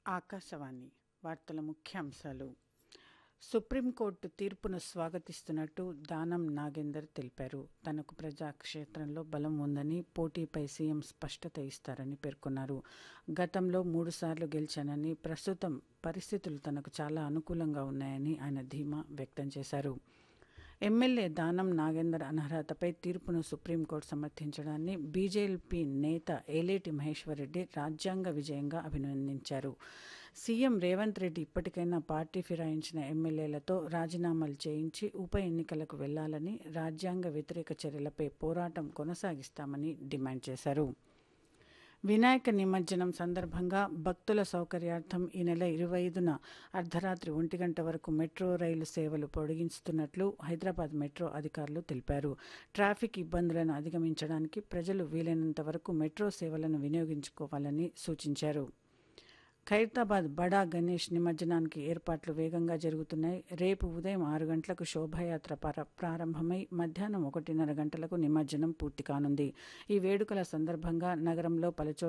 ఆకాశవాణి వార్తల ముఖ్యాంశాలు సుప్రీంకోర్టు తీర్పును స్వాగతిస్తున్నట్టు దానం నాగేందర్ తెలిపారు తనకు ప్రజాక్షేత్రంలో బలం ఉందని పోటీపై సీఎం స్పష్టత ఇస్తారని పేర్కొన్నారు గతంలో మూడుసార్లు గెలిచానని ప్రస్తుతం పరిస్థితులు తనకు చాలా అనుకూలంగా ఉన్నాయని ఆయన ధీమా వ్యక్తం చేశారు ఎమ్మెల్యే దానం నాగేందర్ అనర్హతపై తీర్పును సుప్రీంకోర్టు సమర్థించడాన్ని బీజేపీ నేత ఏలేటి మహేశ్వరరెడ్డి రాజ్యాంగ విజయంగా అభినందించారు సీఎం రేవంత్ రెడ్డి ఇప్పటికైనా పార్టీ ఫిరాయించిన ఎమ్మెల్యేలతో రాజీనామాలు చేయించి ఉప ఎన్నికలకు వెళ్లాలని రాజ్యాంగ వ్యతిరేక చర్యలపై పోరాటం కొనసాగిస్తామని డిమాండ్ చేశారు వినాయక నిమజ్జనం సందర్భంగా భక్తుల సౌకర్యార్థం ఈ నెల ఇరవై ఐదున అర్ధరాత్రి ఒంటి గంట వరకు మెట్రో రైలు సేవలు పొడిగిస్తున్నట్లు హైదరాబాద్ మెట్రో అధికారులు తెలిపారు ట్రాఫిక్ ఇబ్బందులను అధిగమించడానికి ప్రజలు వీలైనంత వరకు మెట్రో సేవలను వినియోగించుకోవాలని సూచించారు ఖైరతాబాద్ బడా గణేష్ నిమజ్జనానికి ఏర్పాట్లు వేగంగా జరుగుతున్నాయి రేపు ఉదయం ఆరు గంటలకు శోభాయాత్ర పర- ప్రారంభమై మధ్యాహ్నం ఒకటిన్నర గంటలకు నిమజ్జనం పూర్తి కానుంది ఈ వేడుకల సందర్భంగా నగరంలో పలుచోట్ల